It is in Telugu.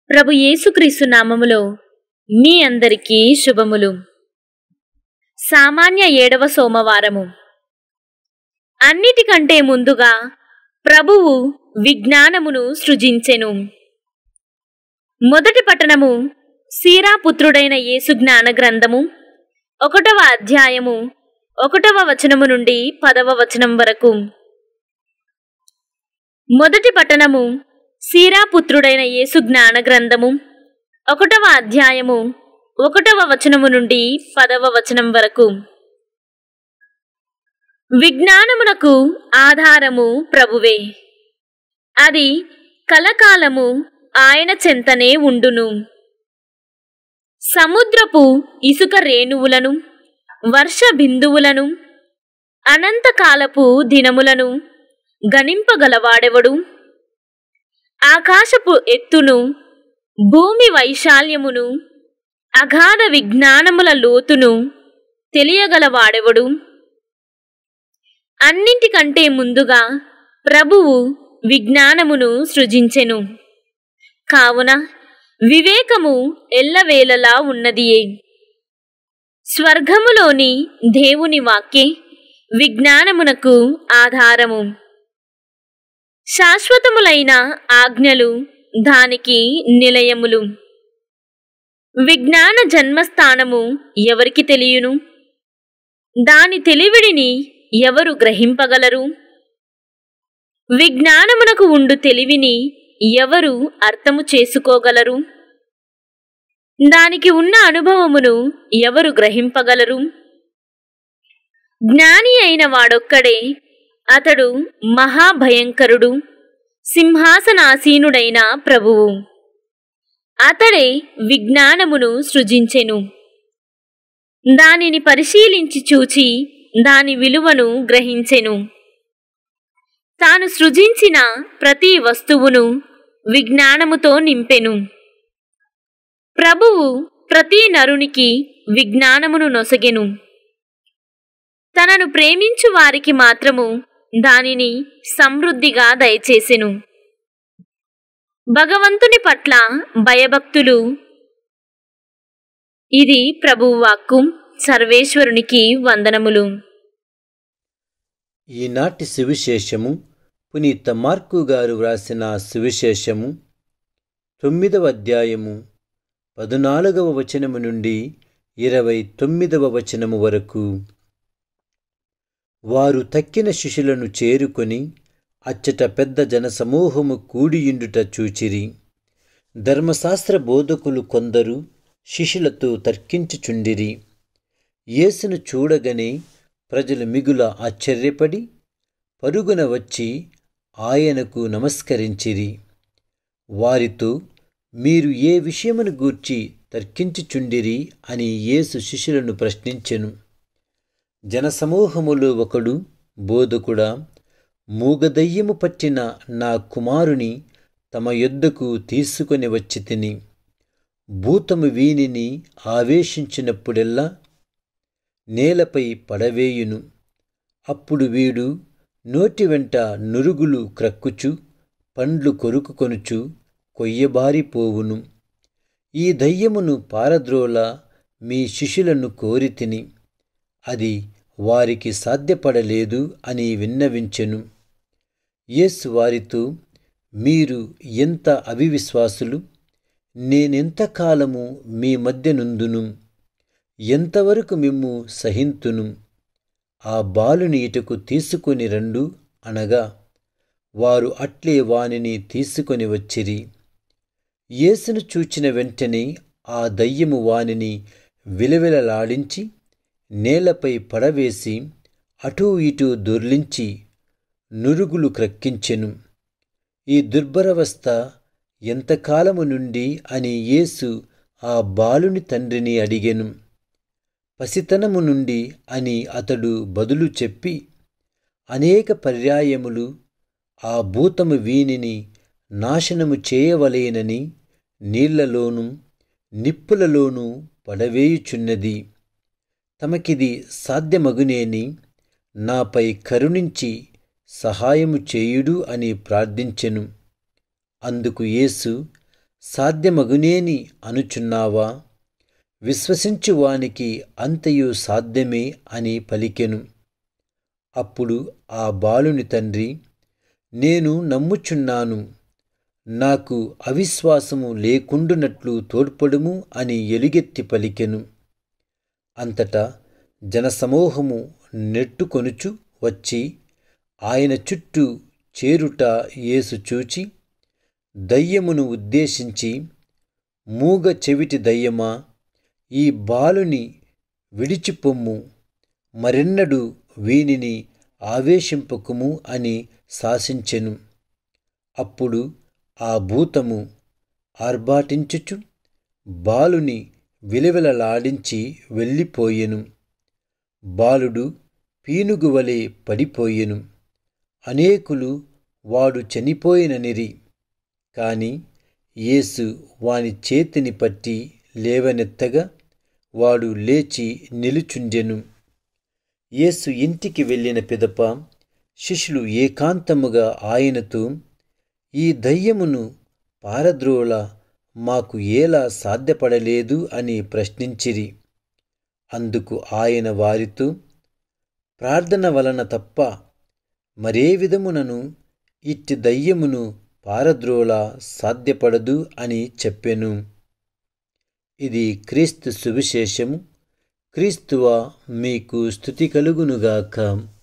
ప్రభు యేసుక్రీస్తు నామములో మీ అందరికీ శుభములు సామాన్య ఏడవ సోమవారము అన్నిటికంటే ముందుగా ప్రభువు విజ్ఞానమును సృజించెను మొదటి పట్టణము సీరాపుత్రుడైన యేసు జ్ఞాన గ్రంథము ఒకటవ అధ్యాయము ఒకటవ వచనము నుండి పదవ వచనం వరకు మొదటి పట్టణము సీరాపుత్రుడైన యేసు జ్ఞాన గ్రంథము ఒకటవ అధ్యాయము ఒకటవ వచనము నుండి పదవ వచనం వరకు విజ్ఞానమునకు ఆధారము ప్రభువే అది కలకాలము ఆయన చెంతనే ఉండును సముద్రపు ఇసుక రేణువులను వర్ష బిందువులను అనంతకాలపు దినములను గణింపగలవాడెవడు ఆకాశపు ఎత్తును భూమి వైశాల్యమును అగాధ విజ్ఞానముల లోతును తెలియగలవాడెవడు అన్నింటికంటే ముందుగా ప్రభువు విజ్ఞానమును సృజించెను కావున వివేకము ఎల్లవేళలా ఉన్నదియే స్వర్గములోని దేవుని వాక్యే విజ్ఞానమునకు ఆధారము శాశ్వతములైన ఆజ్ఞలు దానికి నిలయములు విజ్ఞాన జన్మస్థానము ఎవరికి తెలియను దాని తెలివిడిని ఎవరు గ్రహింపగలరు విజ్ఞానమునకు ఉండు తెలివిని ఎవరు అర్థము చేసుకోగలరు దానికి ఉన్న అనుభవమును ఎవరు గ్రహింపగలరు జ్ఞాని అయిన వాడొక్కడే అతడు మహాభయంకరుడు సింహాసనాసీనుడైన ప్రభువు అతడే విజ్ఞానమును సృజించెను దానిని పరిశీలించి చూచి దాని విలువను గ్రహించెను తాను సృజించిన ప్రతి వస్తువును విజ్ఞానముతో నింపెను ప్రభువు ప్రతి నరునికి విజ్ఞానమును నొసగెను తనను ప్రేమించు వారికి మాత్రము దానిని సమృద్ధిగా దయచేసెను భగవంతుని పట్ల భయభక్తులు ఇది ప్రభువు వాక్కు సర్వేశ్వరునికి వందనములు ఈనాటి సువిశేషము పునీత మార్కు గారు వ్రాసిన సువిశేషము తొమ్మిదవ అధ్యాయము పదునాలుగవ వచనము నుండి ఇరవై తొమ్మిదవ వచనము వరకు వారు తక్కిన శిష్యులను చేరుకొని అచ్చట పెద్ద జనసమూహము కూడియుండుట చూచిరి ధర్మశాస్త్ర బోధకులు కొందరు శిష్యులతో తర్కించుచుండిరి యేసును చూడగనే ప్రజలు మిగుల ఆశ్చర్యపడి పరుగున వచ్చి ఆయనకు నమస్కరించిరి వారితో మీరు ఏ విషయమును గూర్చి తర్కించుచుండిరి అని యేసు శిష్యులను ప్రశ్నించెను జనసమూహములో ఒకడు బోధకుడా మూగదయ్యము పట్టిన నా కుమారుని తమ యొద్దకు తీసుకొని వచ్చి తిని భూతము వీనిని ఆవేశించినప్పుడెల్లా నేలపై పడవేయును అప్పుడు వీడు నోటి వెంట నురుగులు క్రక్కుచు పండ్లు కొరుకుకొనుచు కొయ్యబారిపోవును ఈ దయ్యమును పారద్రోల మీ శిష్యులను కోరితిని అది వారికి సాధ్యపడలేదు అని విన్నవించెను యేసు వారితో మీరు ఎంత అవివిశ్వాసులు నేనెంతకాలము మీ మధ్య నుందును ఎంతవరకు మిమ్ము సహింతును ఆ బాలుని ఇటుకు తీసుకొని రండు అనగా వారు అట్లే వానిని తీసుకొని వచ్చిరి యేసును చూచిన వెంటనే ఆ దయ్యము వానిని విలవిలలాడించి నేలపై పడవేసి అటూ ఇటూ దొర్లించి నురుగులు క్రక్కించెను ఈ దుర్భరవస్థ ఎంతకాలము నుండి అని యేసు ఆ బాలుని తండ్రిని అడిగెను పసితనము నుండి అని అతడు బదులు చెప్పి అనేక పర్యాయములు ఆ భూతము వీనిని నాశనము చేయవలేనని నీళ్లలోనూ నిప్పులలోనూ పడవేయుచున్నది తమకిది సాధ్యమగునేని నాపై కరుణించి సహాయము చేయుడు అని ప్రార్థించెను అందుకు యేసు సాధ్యమగునేని అనుచున్నావా విశ్వసించు వానికి అంతయు సాధ్యమే అని పలికెను అప్పుడు ఆ బాలుని తండ్రి నేను నమ్ముచున్నాను నాకు అవిశ్వాసము లేకుండునట్లు తోడ్పడుము అని ఎలుగెత్తి పలికెను అంతటా జనసమూహము నెట్టుకొనుచు వచ్చి ఆయన చుట్టూ చేరుట యేసు చూచి దయ్యమును ఉద్దేశించి మూగ చెవిటి దయ్యమా ఈ బాలుని విడిచిపొమ్ము మరెన్నడు వీనిని ఆవేశింపకుము అని శాసించెను అప్పుడు ఆ భూతము ఆర్భాటించుచు బాలుని విలవిలలాడించి వెళ్ళిపోయెను బాలుడు పీనుగువలే పడిపోయెను అనేకులు వాడు చనిపోయిననిరి కాని యేసు వాని చేతిని పట్టి లేవనెత్తగా వాడు లేచి నిలుచుండెను యేసు ఇంటికి వెళ్ళిన పిదప శిష్యులు ఏకాంతముగా ఆయనతో ఈ దయ్యమును పారద్రోల మాకు ఏలా సాధ్యపడలేదు అని ప్రశ్నించిరి అందుకు ఆయన వారితో ప్రార్థన వలన తప్ప మరే విధమునను ఇట్టి దయ్యమును పారద్రోల సాధ్యపడదు అని చెప్పెను ఇది క్రీస్తు సువిశేషము క్రీస్తువ మీకు స్థుతి కలుగునుగాక